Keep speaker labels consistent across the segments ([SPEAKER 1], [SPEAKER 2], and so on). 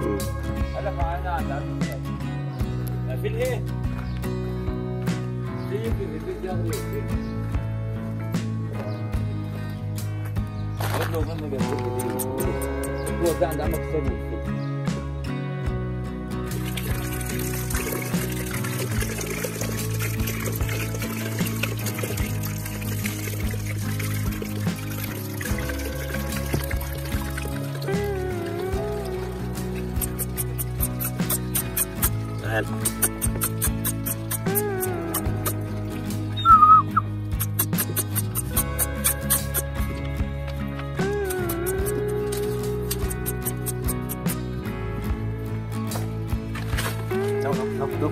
[SPEAKER 1] قال لك انا عند عبد في الايه؟ في في البيت ياخد قلت له ماما جابت لي هو ده عند عمك سامي
[SPEAKER 2] تعال نوم نوم نوم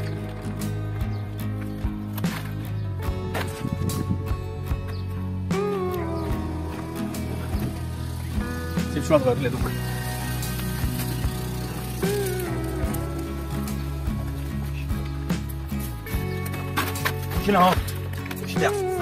[SPEAKER 2] سيب شويه صغير لي دوك شنو اهو مش تعرف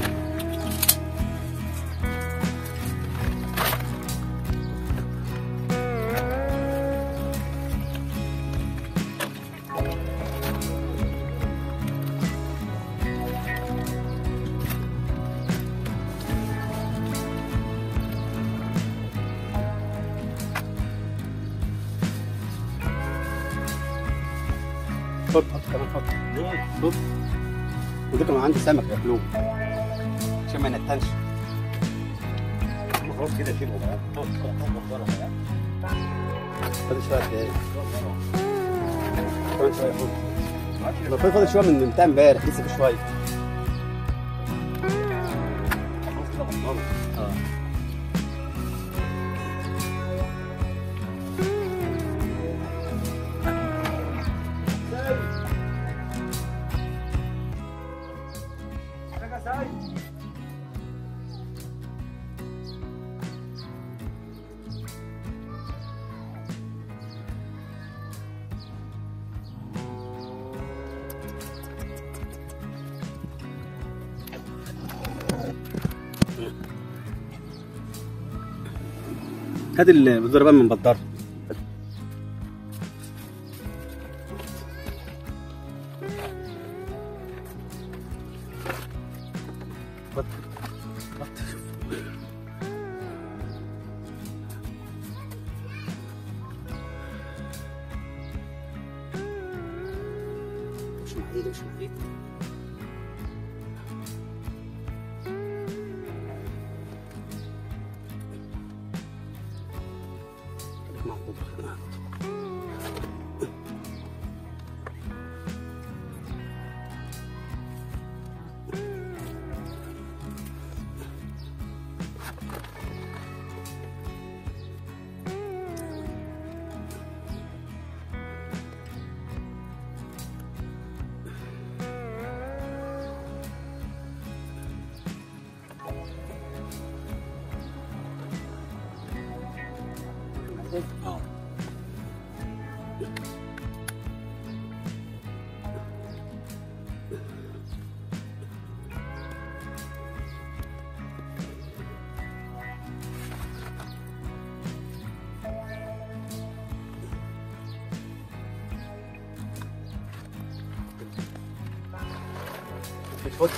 [SPEAKER 2] خد خد كمان خد خد ودي كمان عندي سمك ياكلوه عشان ما ينتنش خلاص كده شيله بقى فاضل شويه دقايق كمان شويه خد لو في فاضل شويه من بتاع امبارح لسه في شويه اه هات الضربان من بطار مش مع ايدي مش مع ايدي محطوط اه خد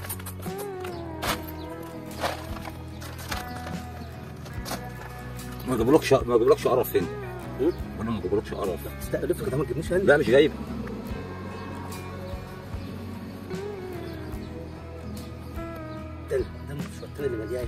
[SPEAKER 1] ما جابلكش ما جابلكش قرف هنا
[SPEAKER 2] هم؟
[SPEAKER 1] وانا ما جابلكش قرف
[SPEAKER 2] استقلف كده ما تجيبنيش هنا
[SPEAKER 1] لا مش جايب
[SPEAKER 2] تاني ده مش التاني اللي مليان